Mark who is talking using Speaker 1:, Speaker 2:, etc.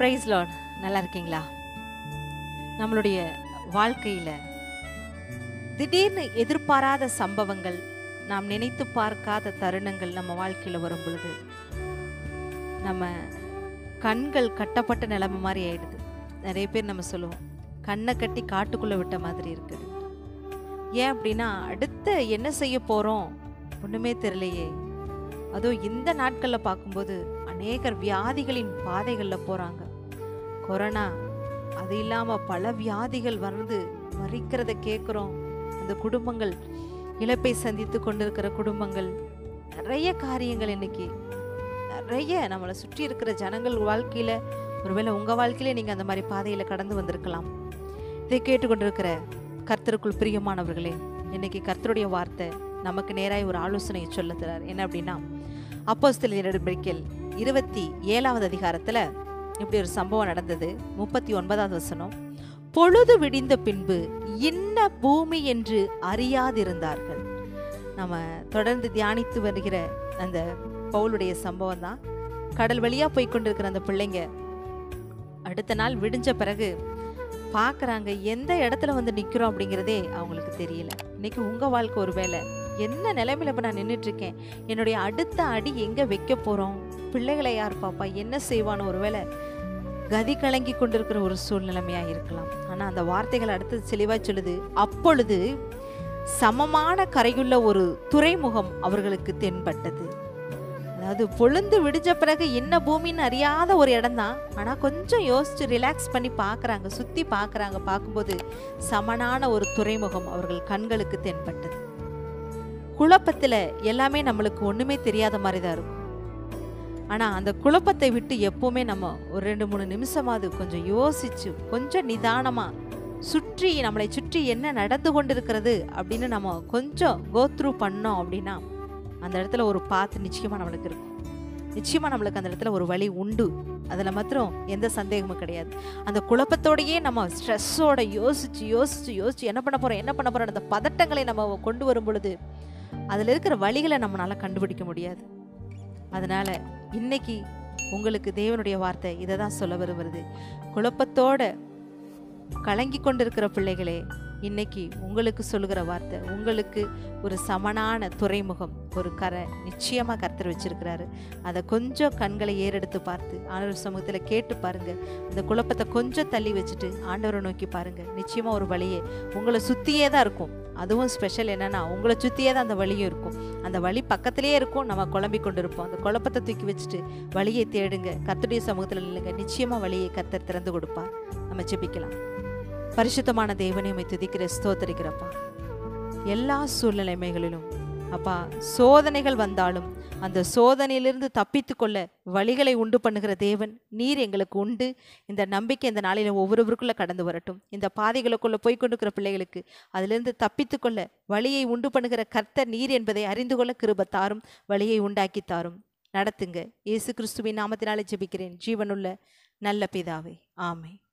Speaker 1: price Lord நல்லா இருக்கீங்களா நம்மளுடைய வாழ்க்கையில திடீர்னு எதிர்பாராத சம்பவங்கள் நாம் நினைத்து பார்க்காத தருணங்கள் நம்ம வாழ்க்கையில வரும் பொழுது நம்ம கண்கள் கட்டப்பட்ட நிலைமை மாதிரி ஆயிடுது நிறைய பேர் நம்ம சொல்லுவோம் கண்ணை கட்டி காட்டுக்குள்ள விட்ட மாதிரி இருக்குது ஏன் அப்படின்னா அடுத்து என்ன செய்ய போறோம் ஒண்ணுமே தெரியலையே அதுவும் இந்த நாட்களில் பார்க்கும்போது அநேகர் வியாதிகளின் பாதைகளில் போகிறாங்க கொரோனா அது இல்லாமல் பல வியாதிகள் வந்து மறிக்கிறத கேட்குறோம் அந்த குடும்பங்கள் இழப்பை சந்தித்து கொண்டிருக்கிற குடும்பங்கள் நிறைய காரியங்கள் இன்னைக்கு நிறைய நம்மளை சுற்றி இருக்கிற ஜனங்கள் வாழ்க்கையில் ஒருவேளை உங்கள் வாழ்க்கையிலே நீங்கள் அந்த மாதிரி பாதையில் கடந்து வந்திருக்கலாம் இதை கேட்டுக்கொண்டிருக்கிற கர்த்தருக்குள் பிரியமானவர்களே இன்னைக்கு கர்த்தருடைய வார்த்தை நமக்கு நேராய் ஒரு ஆலோசனையை சொல்லுகிறார் என்ன அப்படின்னா அப்போஸ்தல நடவடிக்கையில் இருபத்தி ஏழாவது அதிகாரத்தில் இப்படி ஒரு சம்பவம் நடந்தது முப்பத்தி ஒன்பதாவது வசனம் பொழுது விடிந்த பின்பு என்ன பூமி என்று அறியாதிருந்தார்கள் நம்ம தொடர்ந்து தியானித்து வருகிற அந்த பவுலுடைய சம்பவம் தான் கடல் வழியாக போய் கொண்டிருக்கிற அந்த பிள்ளைங்க அடுத்த நாள் விடிஞ்ச பிறகு பார்க்குறாங்க எந்த இடத்துல வந்து நிற்கிறோம் அப்படிங்கிறதே அவங்களுக்கு தெரியல இன்னைக்கு உங்கள் வாழ்க்கை ஒரு வேலை என்ன நிலைமையில இப்போ நான் நின்றுட்டு இருக்கேன் என்னுடைய அடுத்த அடி எங்கே வைக்க போகிறோம் பிள்ளைகளை யார் பாப்பா என்ன செய்வான்னு ஒருவேளை கதி கலங்கி கொண்டிருக்கிற ஒரு சூழ்நிலைமையாக இருக்கலாம் ஆனால் அந்த வார்த்தைகள் அடுத்தது தெளிவாக சொல்லுது அப்பொழுது சமமான கரையுள்ள ஒரு துறைமுகம் அவர்களுக்கு தென்பட்டது அதாவது பொழுந்து விடிஞ்ச பிறகு என்ன பூமின்னு அறியாத ஒரு இடம் தான் ஆனால் கொஞ்சம் யோசிச்சு ரிலாக்ஸ் பண்ணி பார்க்குறாங்க சுற்றி பார்க்குறாங்க பார்க்கும்போது சமனான ஒரு துறைமுகம் அவர்கள் கண்களுக்கு தென்பட்டது குழப்பத்தில் எல்லாமே நம்மளுக்கு ஒன்றுமே தெரியாத மாதிரி தான் இருக்கும் ஆனால் அந்த குழப்பத்தை விட்டு எப்போவுமே நம்ம ஒரு ரெண்டு மூணு நிமிஷமாவது கொஞ்சம் யோசிச்சு கொஞ்சம் நிதானமாக சுற்றி நம்மளை சுற்றி என்ன நடந்து கொண்டிருக்கிறது அப்படின்னு நம்ம கொஞ்சம் கோத்ரூ பண்ணோம் அப்படின்னா அந்த இடத்துல ஒரு பாத்து நிச்சயமாக நம்மளுக்கு இருக்கும் நிச்சயமாக நம்மளுக்கு அந்த இடத்துல ஒரு வழி உண்டு அதில் மாத்திரம் எந்த சந்தேகமும் கிடையாது அந்த குழப்பத்தோடையே நம்ம ஸ்ட்ரெஸ்ஸோட யோசிச்சு யோசிச்சு யோசிச்சு என்ன பண்ண போகிறோம் என்ன பண்ண போகிறோம் அந்த பதட்டங்களை நம்ம கொண்டு வரும் பொழுது அதில் இருக்கிற வழிகளை நம்மளால் கண்டுபிடிக்க முடியாது அதனால இன்னைக்கு உங்களுக்கு தேவனுடைய வார்த்தை இதை தான் சொல்ல வருவது குழப்பத்தோட கலங்கி கொண்டிருக்கிற பிள்ளைகளே இன்னைக்கு உங்களுக்கு சொல்லுகிற வார்த்தை உங்களுக்கு ஒரு சமனான துறைமுகம் ஒரு கரை நிச்சயமாக கர்த்தர் வச்சிருக்கிறாரு அதை கொஞ்சம் கண்களை ஏறெடுத்து பார்த்து ஆண்டவர் சமூகத்தில் கேட்டு பாருங்க அந்த குழப்பத்தை கொஞ்சம் தள்ளி வச்சுட்டு ஆண்டவரை நோக்கி பாருங்க நிச்சயமாக ஒரு வழியே உங்களை சுற்றியே தான் இருக்கும் அதுவும் ஸ்பெஷல் என்னன்னா உங்களை சுற்றியே தான் அந்த வழியும் இருக்கும் அந்த வழி பக்கத்திலேயே இருக்கும் நம்ம குழம்பி கொண்டு இருப்போம் அந்த குழப்பத்தை தூக்கி வச்சுட்டு வழியை தேடுங்க கர்த்தருடைய சமூகத்தில் இல்லைங்க நிச்சயமாக வழியை கர்த்தர் திறந்து கொடுப்பார் நம்ம ஜெபிக்கலாம் பரிசுத்தமான தேவனை உம்மை துதிக்கிற ஸ்தோத்தரிக்கிறப்பா எல்லா சூழ்நிலைமைகளிலும் அப்பா சோதனைகள் வந்தாலும் அந்த சோதனையிலிருந்து தப்பித்து கொள்ள வழிகளை உண்டு பண்ணுகிற தேவன் நீர் எங்களுக்கு உண்டு இந்த நம்பிக்கை இந்த நாளில் ஒவ்வொருவருக்குள்ள கடந்து வரட்டும் இந்த பாதைகளுக்குள்ள போய் கொண்டிருக்கிற பிள்ளைகளுக்கு அதிலிருந்து தப்பித்து கொள்ள வழியை உண்டு பண்ணுகிற கர்த்தர் நீர் என்பதை அறிந்து கொள்ள கிருப தாரும் வழியை உண்டாக்கி தாரும் நடத்துங்க இயேசு கிறிஸ்துவின் நாமத்தினாலே ஜெபிக்கிறேன் ஜீவனுள்ள நல்ல பிதாவே ஆமே